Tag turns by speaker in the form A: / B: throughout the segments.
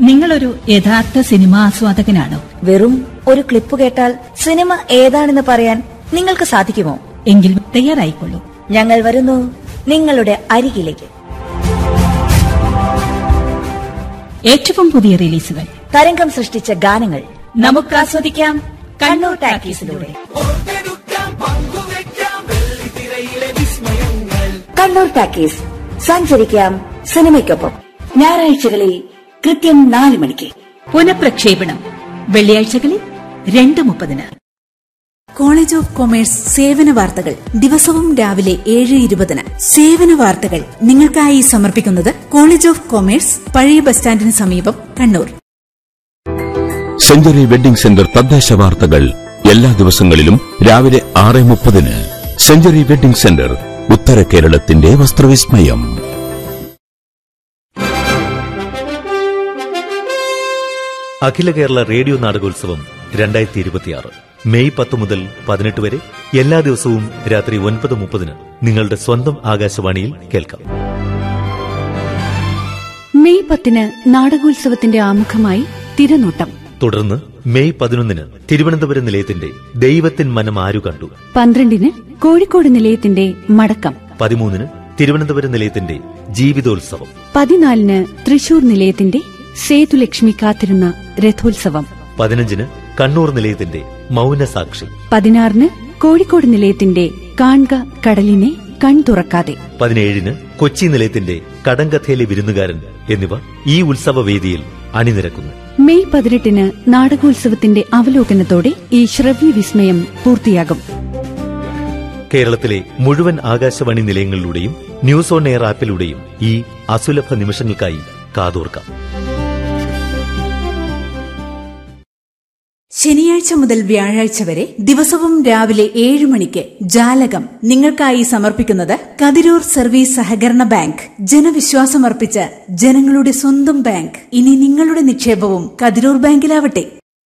A: നിങ്ങളൊരു യഥാർത്ഥ സിനിമാ ആസ്വാദകനാണോ
B: വെറും ഒരു ക്ലിപ്പ് കേട്ടാൽ സിനിമ ഏതാണെന്ന് പറയാൻ നിങ്ങൾക്ക് സാധിക്കുമോ
A: എങ്കിൽ തയ്യാറായിക്കൊള്ളൂ
B: ഞങ്ങൾ വരുന്നു നിങ്ങളുടെ അരികിലേക്ക്
A: ഏറ്റവും പുതിയ റിലീസുകൾ
B: തരംഗം സൃഷ്ടിച്ച ഗാനങ്ങൾ നമുക്ക് ആസ്വദിക്കാം കണ്ണൂർ ടാക്കീസിലൂടെ കണ്ണൂർ ടാക്കീസ് സഞ്ചരിക്കാം സിനിമയ്ക്കൊപ്പം ഞായറാഴ്ചകളിൽ കൃത്യം നാല് മണിക്ക്
A: പുനഃപ്രക്ഷേപണം വെള്ളിയാഴ്ചകളിൽ രണ്ട് മുപ്പതിന്
C: കോളേജ് ഓഫ് കൊമേഴ്സ് സേവന വാർത്തകൾ ദിവസവും രാവിലെ ഏഴ് ഇരുപതിന് സേവന വാർത്തകൾ നിങ്ങൾക്കായി സമർപ്പിക്കുന്നത് കോളേജ് ഓഫ് കൊമേഴ്സ് പഴയ ബസ് സ്റ്റാൻഡിന് സമീപം കണ്ണൂർ
D: സെഞ്ചുറി വെഡിംഗ് സെന്റർ തദ്ദേശ വാർത്തകൾ എല്ലാ ദിവസങ്ങളിലും രാവിലെ ആറ് മുപ്പതിന് സെഞ്ചുറി വെഡിംഗ് സെന്റർ ഉത്തര കേരളത്തിന്റെ വസ്ത്രവിസ്മയം
E: അഖില കേരള റേഡിയോ നാടകോത്സവം രണ്ടായിരത്തി ഇരുപത്തിയാറ് മെയ് പത്ത് മുതൽ പതിനെട്ട് വരെ എല്ലാ ദിവസവും രാത്രി ഒൻപത് മുപ്പതിന് നിങ്ങളുടെ സ്വന്തം ആകാശവാണിയിൽ കേൾക്കാം
F: മെയ് പത്തിന് നാടകോത്സവത്തിന്റെ ആമുഖമായി തിരനോട്ടം
E: തുടർന്ന് മെയ് പതിനൊന്നിന് തിരുവനന്തപുരം നിലയത്തിന്റെ ദൈവത്തിൻ മനം ആരു കണ്ടു
F: പന്ത്രണ്ടിന് കോഴിക്കോട് നിലയത്തിന്റെ മടക്കം
E: പതിമൂന്നിന് തിരുവനന്തപുരം നിലയത്തിന്റെ ജീവിതോത്സവം
F: പതിനാലിന് തൃശൂർ നിലയത്തിന്റെ സേതുലക്ഷ്മി കാത്തിരുന്ന രഥോത്സവം
E: പതിനഞ്ചിന് കണ്ണൂർ നിലയത്തിന്റെ മൗനസാക്ഷി
F: പതിനാറിന് കോഴിക്കോട് നിലയത്തിന്റെ കാൺക കടലിനെ കൺ തുറക്കാതെ
E: പതിനേഴിന് കൊച്ചി നിലയത്തിന്റെ കടങ്കഥയിലെ വിരുന്നുകാരൻ എന്നിവ ഈ ഉത്സവവേദിയിൽ അണിനിരക്കുന്നു
F: മെയ് പതിനെട്ടിന് നാടകോത്സവത്തിന്റെ അവലോകനത്തോടെ ഈ ശ്രവ്യ വിസ്മയം പൂർത്തിയാകും
E: കേരളത്തിലെ മുഴുവൻ ആകാശവാണി നിലയങ്ങളിലൂടെയും ന്യൂസ് ഓൺ എയർ ആപ്പിലൂടെയും ഈ അസുലഭ നിമിഷങ്ങൾക്കായി കാതോർക്കാം
C: ശനിയാഴ്ച മുതൽ വ്യാഴാഴ്ച വരെ ദിവസവും രാവിലെ ഏഴ് മണിക്ക് ജാലകം നിങ്ങൾക്കായി സമർപ്പിക്കുന്നത് കതിരൂർ സർവീസ് സഹകരണ ബാങ്ക് ജനവിശ്വാസമർപ്പിച്ച ജനങ്ങളുടെ സ്വന്തം ബാങ്ക് ഇനി നിങ്ങളുടെ നിക്ഷേപവും കതിരൂർ ബാങ്കിലാവട്ടെ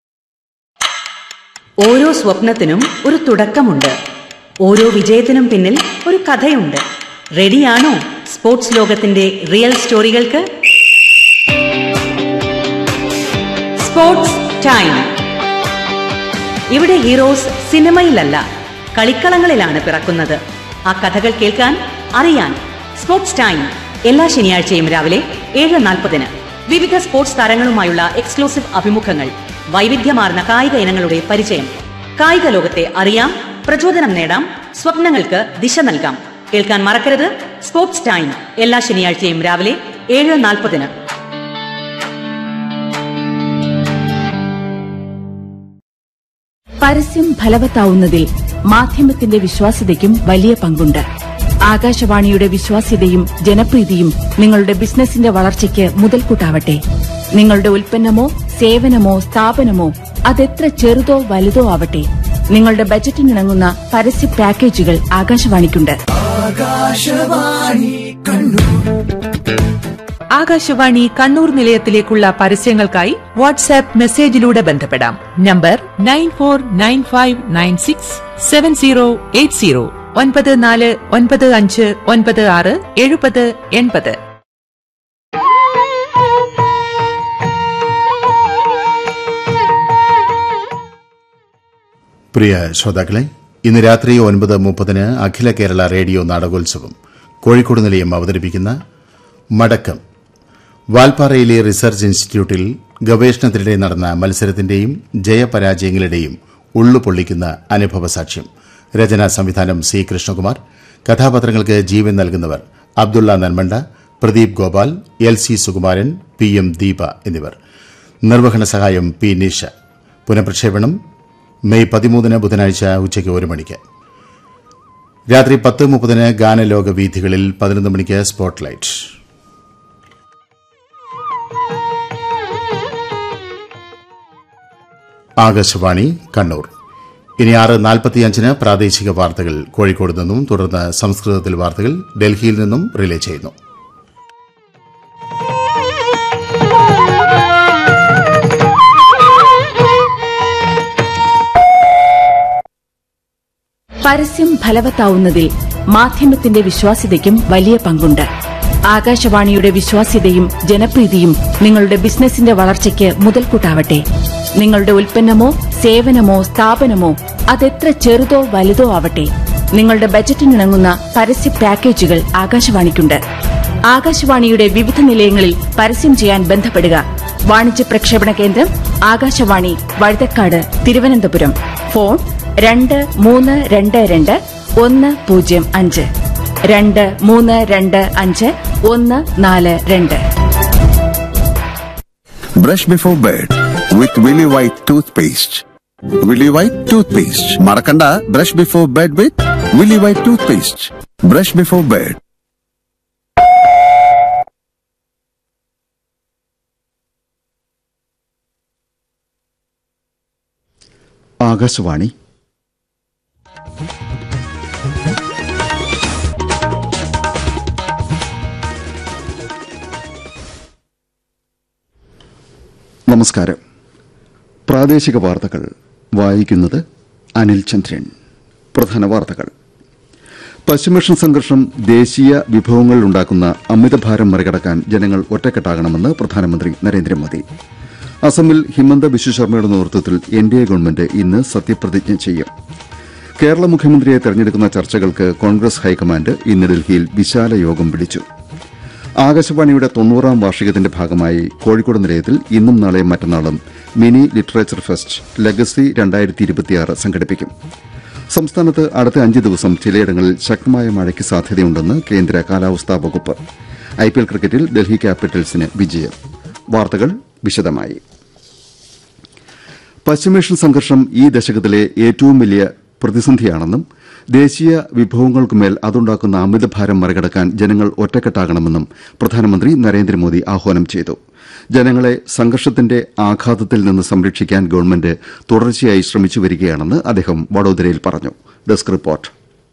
G: ഓരോ സ്വപ്നത്തിനും ഒരു തുടക്കമുണ്ട് ഓരോ വിജയത്തിനും പിന്നിൽ ഒരു കഥയുണ്ട് റെഡിയാണോ സ്പോർട്സ് ലോകത്തിന്റെ റിയൽ സ്റ്റോറികൾക്ക് സ്പോർട്സ് ടൈം ഇവിടെ ഹീറോസ് സിനിമയിലല്ല കളിക്കളങ്ങളിലാണ് പിറക്കുന്നത് ആ കഥകൾ കേൾക്കാൻ അറിയാൻ സ്പോർട്സ് ടൈം എല്ലാ ശനിയാഴ്ചയും രാവിലെ ഏഴ് നാൽപ്പതിന് വിവിധ സ്പോർട്സ് താരങ്ങളുമായുള്ള എക്സ്ക്ലൂസീവ് അഭിമുഖങ്ങൾ വൈവിധ്യമാർന്ന കായിക ഇനങ്ങളുടെ പരിചയം കായിക ലോകത്തെ അറിയാം പ്രചോദനം നേടാം സ്വപ്നങ്ങൾക്ക് ദിശ നൽകാം കേൾക്കാൻ മറക്കരുത് സ്പോർട്സ് ടൈം എല്ലാ ശനിയാഴ്ചയും രാവിലെ ഏഴ് നാൽപ്പതിന്
H: പരസ്യം ഫലവത്താവുന്നതിൽ മാധ്യമത്തിന്റെ വിശ്വാസ്യതയ്ക്കും വലിയ പങ്കുണ്ട് ആകാശവാണിയുടെ വിശ്വാസ്യതയും ജനപ്രീതിയും നിങ്ങളുടെ ബിസിനസിന്റെ വളർച്ചയ്ക്ക് മുതൽക്കൂട്ടാവട്ടെ നിങ്ങളുടെ ഉൽപ്പന്നമോ സേവനമോ സ്ഥാപനമോ അതെത്ര ചെറുതോ വലുതോ ആവട്ടെ നിങ്ങളുടെ ബജറ്റിനിണങ്ങുന്ന പരസ്യ പാക്കേജുകൾ ആകാശവാണിക്കുണ്ട്
I: ആകാശവാണി കണ്ണൂർ നിലയത്തിലേക്കുള്ള പരസ്യങ്ങൾക്കായി വാട്സാപ്പ് മെസ്സേജിലൂടെ ബന്ധപ്പെടാം number nine four nine five nine six seven zero eight zero ഒൻപത് നാല് ഒൻപത് അഞ്ച് ഒൻപത് ആറ് എഴുപത് എൺപത്
J: പ്രിയ ശ്രോതാക്കളെ ഇന്ന് രാത്രി ഒൻപത് മുപ്പതിന് അഖില കേരള റേഡിയോ നാടകോത്സവം കോഴിക്കോട് നിലയം അവതരിപ്പിക്കുന്ന മടക്കം വാൽപ്പാറയിലെ റിസർച്ച് ഇൻസ്റ്റിറ്റ്യൂട്ടിൽ ഗവേഷണത്തിനിടെ നടന്ന മത്സരത്തിന്റെയും ജയപരാജയങ്ങളുടെയും ഉള്ളുപൊള്ളിക്കുന്ന അനുഭവ സാക്ഷ്യം രചനാ സംവിധാനം സി കൃഷ്ണകുമാർ കഥാപാത്രങ്ങൾക്ക് ജീവൻ നൽകുന്നവർ Abdulla Nanmanda Pradeep Gopal L C Sukumaran P M Deepa എന്നിവർ നിർവഹണ സഹായം പി നിഷ പുനഃപ്രക്ഷേപണം മെയ് പതിമൂന്നിന് ബുധനാഴ്ച ഉച്ചയ്ക്ക് ഒരു മണിക്ക് രാത്രി പത്ത് മുപ്പതിന് ഗാനലോക വീഥികളിൽ പതിനൊന്ന് മണിക്ക് സ്പോട്ട്ലൈറ്റ് ആകാശവാണി കണ്ണൂർ ഇനി ആറ് നാൽപ്പത്തിയഞ്ചിന് പ്രാദേശിക വാർത്തകൾ കോഴിക്കോട് നിന്നും തുടർന്ന് സംസ്കൃതത്തിൽ വാർത്തകൾ ഡൽഹിയിൽ നിന്നും റിലേ ചെയ്യുന്നു
H: പരസ്യം ഫലവത്താവുന്നതിൽ മാധ്യമത്തിന്റെ വിശ്വാസ്യതയ്ക്കും വലിയ പങ്കുണ്ട് ആകാശവാണിയുടെ വിശ്വാസ്യതയും ജനപ്രീതിയും നിങ്ങളുടെ ബിസിനസിന്റെ വളർച്ചയ്ക്ക് മുതൽക്കൂട്ടാവട്ടെ നിങ്ങളുടെ ഉൽപ്പന്നമോ സേവനമോ സ്ഥാപനമോ അതെത്ര ചെറുതോ വലുതോ ആവട്ടെ നിങ്ങളുടെ ബജറ്റിനിണങ്ങുന്ന പരസ്യ പാക്കേജുകൾ ആകാശവാണിക്കുണ്ട് ആകാശവാണിയുടെ വിവിധ നിലയങ്ങളിൽ പരസ്യം ചെയ്യാൻ ബന്ധപ്പെടുക വാണിജ്യ പ്രക്ഷേപണ കേന്ദ്രം ആകാശവാണി വഴുതക്കാട് തിരുവനന്തപുരം ഫോൺ രണ്ട് മൂന്ന് രണ്ട് രണ്ട് ഒന്ന് പൂജ്യം അഞ്ച് രണ്ട് മൂന്ന് രണ്ട് അഞ്ച് ഒന്ന് നാല് രണ്ട്
K: Brush before bed with Willy White toothpaste. Willy White toothpaste. Marakanda, brush before bed with Willy White toothpaste. Brush before bed.
J: Akashvani നമസ്കാരം പ്രാദേശിക വാർത്തകൾ വായിക്കുന്നത് അനിൽ ചന്ദ്രൻ പ്രധാന വാർത്തകൾ പശ്ചിമേഷ്യൻ സംഘർഷം ദേശീയ വിഭവങ്ങൾ ഉണ്ടാക്കുന്ന അമിതഭാരം മറികടക്കാൻ ജനങ്ങൾ ഒറ്റക്കെട്ടാകണമെന്ന് പ്രധാനമന്ത്രി നരേന്ദ്രമോദി അസമിൽ ഹിമന്ത ബിശ്വ ശർമ്മയുടെ നേതൃത്വത്തിൽ എൻ ഡി എ ഗവൺമെന്റ് ഇന്ന് സത്യപ്രതിജ്ഞ ചെയ്യും കേരള മുഖ്യമന്ത്രിയെ തെരഞ്ഞെടുക്കുന്ന ചർച്ചകൾക്ക് കോൺഗ്രസ് ഹൈക്കമാൻഡ് ഇന്ന് ഡൽഹിയിൽ വിശാല യോഗം വിളിച്ചു ആകാശവാണിയുടെ തൊണ്ണൂറാം വാർഷികത്തിന്റെ ഭാഗമായി കോഴിക്കോട് നിലയത്തിൽ ഇന്നും നാളെയും മറ്റന്നാളും മിനി ലിറ്ററേച്ചർ ഫെസ്റ്റ് ലെഗസി രണ്ടായിരത്തി ഇരുപത്തിയാറ് സംഘടിപ്പിക്കും സംസ്ഥാനത്ത് അടുത്ത അഞ്ച് ദിവസം ചിലയിടങ്ങളിൽ ശക്തമായ മഴയ്ക്ക് സാധ്യതയുണ്ടെന്ന് കേന്ദ്ര കാലാവസ്ഥാ വകുപ്പ് ഐപിഎൽ ക്രിക്കറ്റിൽ ഡൽഹി ക്യാപിറ്റൽസിന് വിജയം വാർത്തകൾ വിശദമായി പശ്ചിമേഷ്യൻ സംഘർഷം ഈ ദശകത്തിലെ ഏറ്റവും വലിയ പ്രതിസന്ധിയാണെന്നും ദേശീയ വിഭവങ്ങൾക്കുമേൽ അതുണ്ടാക്കുന്ന അമിതഭാരം മറികടക്കാൻ ജനങ്ങൾ ഒറ്റക്കെട്ടാകണമെന്നും പ്രധാനമന്ത്രി നരേന്ദ്രമോദി ആഹ്വാനം ചെയ്തു ജനങ്ങളെ സംഘർഷത്തിന്റെ ആഘാതത്തിൽ നിന്ന് സംരക്ഷിക്കാൻ ഗവൺമെന്റ് തുടർച്ചയായി ശ്രമിച്ചുവരികയാണെന്ന് അദ്ദേഹം വഡോദരയിൽ പറഞ്ഞു ഡെസ്ക് റിപ്പോർട്ട്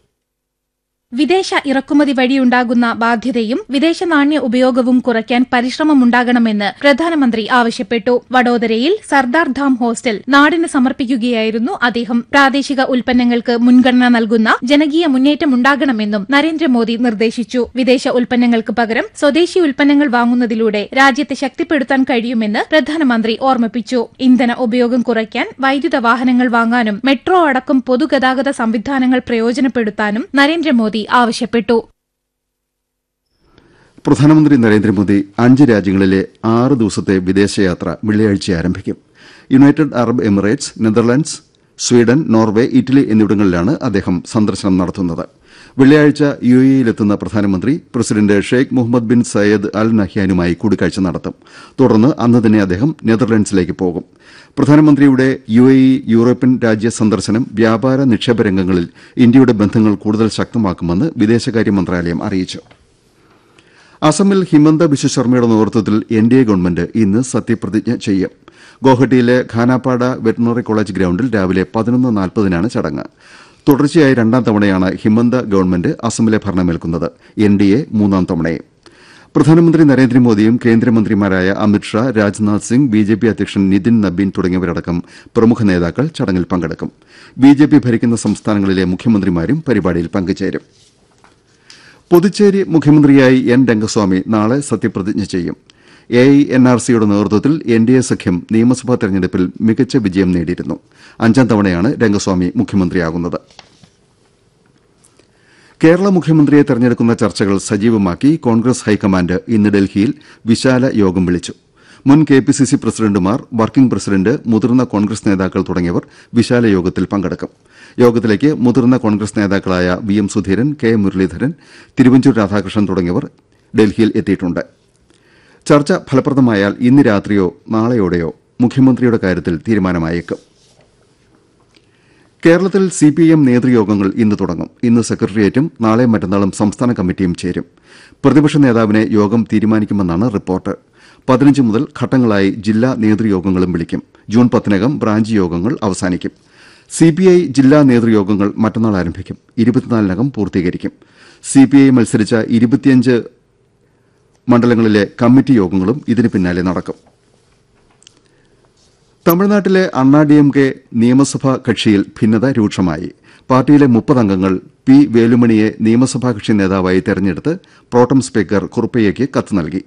L: വിദേശ ഇറക്കുമതി വഴിയുണ്ടാകുന്ന ബാധ്യതയും വിദേശ നാണ്യ ഉപയോഗവും കുറയ്ക്കാൻ പരിശ്രമമുണ്ടാകണമെന്ന് പ്രധാനമന്ത്രി ആവശ്യപ്പെട്ടു വഡോദരയിൽ സർദാർ ധാം ഹോസ്റ്റൽ നാടിന് സമർപ്പിക്കുകയായിരുന്നു അദ്ദേഹം പ്രാദേശിക ഉൽപ്പന്നങ്ങൾക്ക് മുൻഗണന നൽകുന്ന ജനകീയ മുന്നേറ്റമുണ്ടാകണമെന്നും നരേന്ദ്രമോദി നിർദ്ദേശിച്ചു വിദേശ ഉൽപ്പന്നങ്ങൾക്ക് പകരം സ്വദേശി ഉൽപ്പന്നങ്ങൾ വാങ്ങുന്നതിലൂടെ രാജ്യത്തെ ശക്തിപ്പെടുത്താൻ കഴിയുമെന്ന് പ്രധാനമന്ത്രി ഓർമ്മിപ്പിച്ചു ഇന്ധന ഉപയോഗം കുറയ്ക്കാൻ വൈദ്യുത വാഹനങ്ങൾ വാങ്ങാനും മെട്രോ അടക്കം പൊതുഗതാഗത സംവിധാനങ്ങൾ പ്രയോജനപ്പെടുത്താനും നരേന്ദ്രമോദി ആവശ്യപ്പെട്ടു
J: പ്രധാനമന്ത്രി നരേന്ദ്രമോദി അഞ്ച് രാജ്യങ്ങളിലെ ആറ് ദിവസത്തെ വിദേശയാത്ര വെള്ളിയാഴ്ച ആരംഭിക്കും United Arab Emirates Netherlands Sweden Norway Italy എന്നിവിടങ്ങളിലാണ് അദ്ദേഹം സന്ദർശനം നടത്തുന്നത് വെള്ളിയാഴ്ച യു എയിലെത്തുന്ന പ്രധാനമന്ത്രി president Sheikh Mohamed bin Zayed Al നഹ്യാനുമായി കൂടിക്കാഴ്ച നടത്തും തുടർന്ന് അന്ന് തന്നെ അദ്ദേഹം നെതർലാൻഡ്സിലേക്ക് പോകും പ്രധാനമന്ത്രിയുടെ യു എ ഇ യൂറോപ്യൻ രാജ്യ സന്ദർശനം വ്യാപാര നിക്ഷേപ രംഗങ്ങളിൽ ഇന്ത്യയുടെ ബന്ധങ്ങൾ കൂടുതൽ ശക്തമാക്കുമെന്ന് വിദേശകാര്യ മന്ത്രാലയം അറിയിച്ചു അസമിൽ ഹിമന്ത ബിശ്വ ശർമ്മയുടെ നേതൃത്വത്തിൽ എൻ ഡി എ ഗവൺമെന്റ് ഇന്ന് സത്യപ്രതിജ്ഞ ചെയ്യും ഗോഹട്ടിയിലെ ഖാനാപ്പാട വെറ്റിനറി കോളേജ് ഗ്രൌണ്ടിൽ രാവിലെ പതിനൊന്ന് നാൽപ്പതിനാണ് ചടങ്ങ് തുടർച്ചയായി രണ്ടാം തവണയാണ് ഹിമന്ത ഗവൺമെന്റ് അസമിലെ ഭരണമേൽക്കുന്നത് എൻ ഡി എ മൂന്നാം തവണയും പ്രധാനമന്ത്രി നരേന്ദ്രമോദിയും കേന്ദ്രമന്ത്രിമാരായ Amit Shah Rajnath Singh B J P അധ്യക്ഷൻ നിതിൻ നബീൻ തുടങ്ങിയവരടക്കം പ്രമുഖ നേതാക്കൾ ചടങ്ങിൽ പങ്കെടുക്കും ബി ജെ പി ഭരിക്കുന്ന സംസ്ഥാനങ്ങളിലെ മുഖ്യമന്ത്രിമാരും പരിപാടിയിൽ പങ്കുചേരും പുതുച്ചേരി മുഖ്യമന്ത്രിയായി എൻ രംഗസ്വാമി നാളെ സത്യപ്രതിജ്ഞ ചെയ്യും എ ഐ എൻ ആർ സിയുടെ നേതൃത്വത്തിൽ എൻ ഡി എ സഖ്യം നിയമസഭാ തെരഞ്ഞെടുപ്പിൽ മികച്ച വിജയം നേടിയിരുന്നു അഞ്ചാം തവണയാണ് രംഗസ്വാമി മുഖ്യമന്ത്രിയാകുന്നത് കേരള മുഖ്യമന്ത്രിയെ തെരഞ്ഞെടുക്കുന്ന ചർച്ചകൾ സജീവമാക്കി കോൺഗ്രസ് ഹൈക്കമാൻഡ് ഇന്ന് ഡൽഹിയിൽ വിശാല യോഗം വിളിച്ചു മുൻ കെ പി സി സി പ്രസിഡന്റുമാർ വർക്കിംഗ് പ്രസിഡന്റ് മുതിർന്ന കോൺഗ്രസ് നേതാക്കൾ തുടങ്ങിയവർ വിശാല യോഗത്തിൽ പങ്കെടുക്കും യോഗത്തിലേക്ക് മുതിർന്ന കോൺഗ്രസ് നേതാക്കളായ V M Sudheeran K Muraleedharan Thiruvanchoor Radhakrishnan തുടങ്ങിയവർ ഡൽഹിയിൽ എത്തിയിട്ടുണ്ട് ചർച്ച ഫലപ്രദമായാൽ ഇന്ന് രാത്രിയോ നാളെയോടെയോ മുഖ്യമന്ത്രിയുടെ കാര്യത്തിൽ തീരുമാനമായേക്കും കേരളത്തിൽ സിപിഐഎം നേതൃയോഗങ്ങൾ ഇന്ന് തുടങ്ങും ഇന്ന് സെക്രട്ടേറിയറ്റും നാളെ മറ്റന്നാളും സംസ്ഥാന കമ്മിറ്റിയും ചേരും പ്രതിപക്ഷ നേതാവിനെ യോഗം തീരുമാനിക്കുമെന്നാണ് റിപ്പോർട്ട് പതിനഞ്ച് മുതൽ ഘട്ടങ്ങളായി ജില്ലാ നേതൃയോഗങ്ങളും വിളിക്കും ജൂൺ പത്തിനകം ബ്രാഞ്ച് യോഗങ്ങൾ അവസാനിക്കും സിപിഐ ജില്ലാ നേതൃയോഗങ്ങൾ മറ്റന്നാൾ ആരംഭിക്കും ഇരുപത്തിനാലിനകം പൂർത്തീകരിക്കും സിപിഐ മത്സരിച്ച ഇരുപത്തിയഞ്ച് മണ്ഡലങ്ങളിലെ കമ്മിറ്റി യോഗങ്ങളും ഇതിന് പിന്നാലെ നടക്കും തമിഴ്നാട്ടിലെ അണ്ണാ ഡി എം കെ നിയമസഭാ കക്ഷിയിൽ ഭിന്നത രൂക്ഷമായി പാർട്ടിയിലെ മുപ്പത് അംഗങ്ങൾ
M: പി വേലുമണിയെ നിയമസഭാ കക്ഷി നേതാവായി തെരഞ്ഞെടുത്ത് പ്രോട്ടം സ്പീക്കർ കുറുപ്പയ്യയ്ക്ക് കത്ത് നൽകി